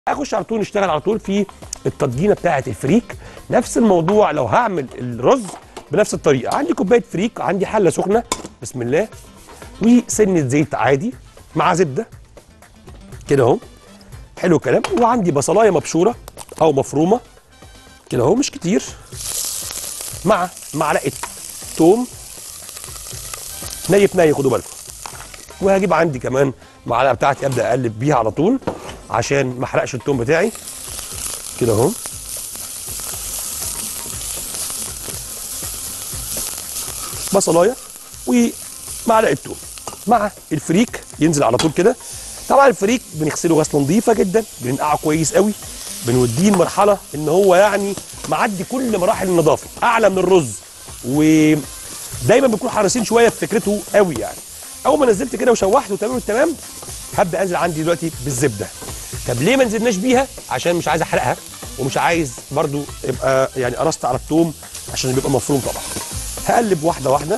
اخش على طول نشتغل على طول في التضجينه بتاعه الفريك نفس الموضوع لو هعمل الرز بنفس الطريقه عندي كوبايه فريك عندي حله سخنه بسم الله وسنه زيت عادي مع زبده كده اهو حلو الكلام وعندي بصلايه مبشوره او مفرومه كده اهو مش كتير مع معلقه توم ني في ني خدوا بالكم وهجيب عندي كمان معلقه بتاعتي ابدا اقلب بيها على طول عشان ما احرقش التوم بتاعي كده اهو بصلايه ومعلقه توم مع الفريك ينزل على طول كده طبعا الفريك بنغسله غسله نظيفه جدا بننقعه كويس قوي بنوديه لمرحله ان هو يعني معدي كل مراحل النظافه اعلى من الرز ودايما بنكون حريصين شويه في فكرته قوي يعني اول ما نزلت كده وشوحت وتمام التمام هبدا انزل عندي دلوقتي بالزبده طب ليه ما نزلناش بيها عشان مش عايز احرقها ومش عايز برضو يبقى يعني قرصت على الثوم عشان بيبقى مفروم طبعا هقلب واحده واحده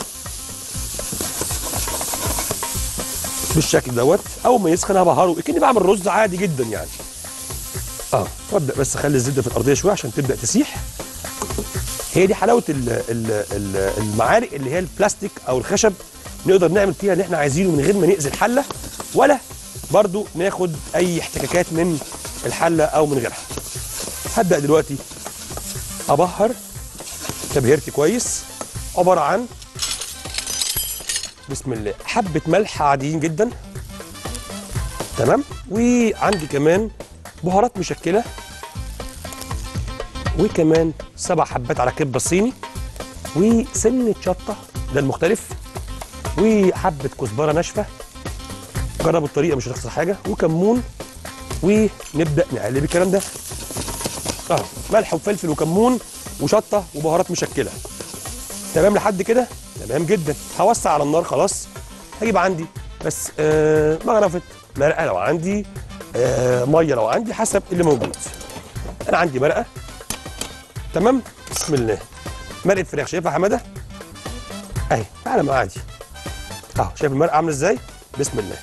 بالشكل دوت اول ما يسخن هبهره كاني بعمل رز عادي جدا يعني اه وابدا بس اخلي الزبده في الارضيه شويه عشان تبدا تسيح هي دي حلاوه ال ال ال المعالق اللي هي البلاستيك او الخشب نقدر نعمل فيها اللي احنا عايزينه من غير ما ناذي الحله ولا برضو ناخد اي احتكاكات من الحله او من غيرها هبدا دلوقتي ابهر تبهيرتي كويس عباره عن بسم الله حبه ملح عاديين جدا تمام وعندي كمان بهارات مشكله وكمان سبع حبات على كبه صيني وسنه شطه ده المختلف وحبه كزبره ناشفه جربوا الطريقه مش هتخسر حاجه وكمون ونبدا نقلب الكلام ده اه ملح وفلفل وكمون وشطه وبهارات مشكله تمام لحد كده تمام جدا هوسع على النار خلاص هجيب عندي بس آه مغرفه مرقه لو عندي آه ميه لو عندي حسب اللي موجود انا عندي مرقه تمام بسم الله مرقه فراخ شايفها يا حماده اهي على ما عادي اهو شايف المرقه عامله ازاي بسم الله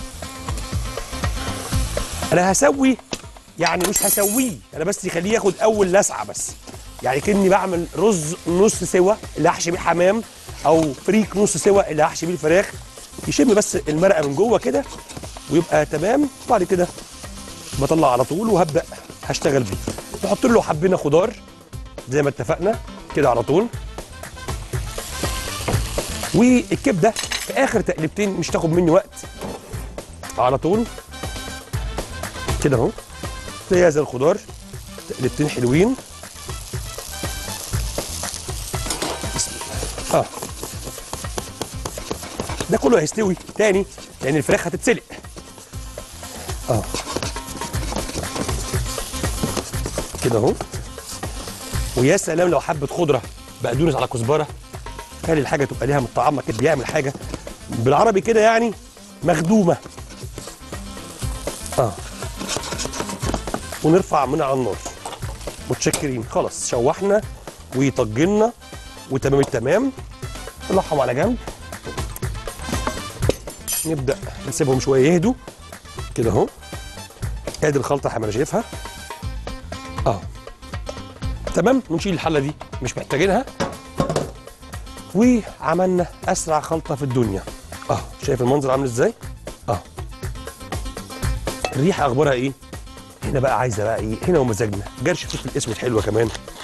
انا هسوي يعني مش هسويه انا بس يخليه ياخد اول لسعه بس يعني كاني بعمل رز نص سوا اللي هحشي بيه حمام او فريك نص سوا اللي هحشي بيه الفراخ يشم بس المرقه من جوه كده ويبقى تمام وبعد كده بطلع على طول وهبدا هشتغل بيه نحط له حبينا خضار زي ما اتفقنا كده على طول والكبده في اخر تقلبتين مش تاخد مني وقت على طول كده اهو زي زي الخضار تقلبتين حلوين بسم الله اه ده كله هيستوي تاني لان الفراخ هتتسلق اه كده اهو ويا سلام لو حبه خضره بقدونس على كزبره خلي الحاجه تبقى ليها مطعمه كده بيعمل حاجه بالعربي كده يعني مخدومه اه ونرفع من على النار متشكرين خلاص شوحنا وطجنا وتمام التمام نطلعهم على جنب نبدا نسيبهم شويه يهدوا كده اهو ادي الخلطه انا شايفها اه تمام ونشيل الحله دي مش محتاجينها وعملنا اسرع خلطه في الدنيا اه شايف المنظر عامل ازاي اه الريحه اخبارها ايه هنا بقى عايزه بقى ايه هنا ومزاجنا جرش فلفل اسود حلوه كمان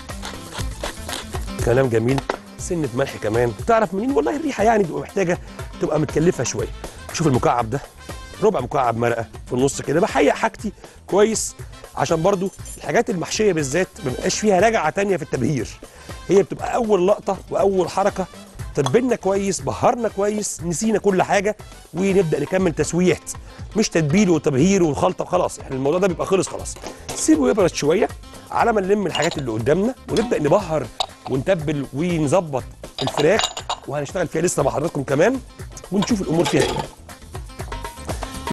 كلام جميل سنه ملح كمان تعرف منين والله الريحه يعني بتبقى محتاجه تبقى متكلفه شويه شوف المكعب ده ربع مكعب مرقه في النص كده بحيق حاجتي كويس عشان برضو الحاجات المحشيه بالذات ما بيبقاش فيها رجعه تانية في التبهير هي بتبقى اول لقطه واول حركه تبلنا كويس بهرنا كويس نسينا كل حاجه ونبدا نكمل تسويحت مش تتبيل وتبهير والخلطه وخلاص احنا الموضوع ده بيبقى خلص خلاص سيبه يبرد شويه على ما نلم الحاجات اللي قدامنا ونبدا نبهر ونتبل ونظبط الفراخ وهنشتغل فيها لسه مع حضراتكم كمان ونشوف الامور فيها ايه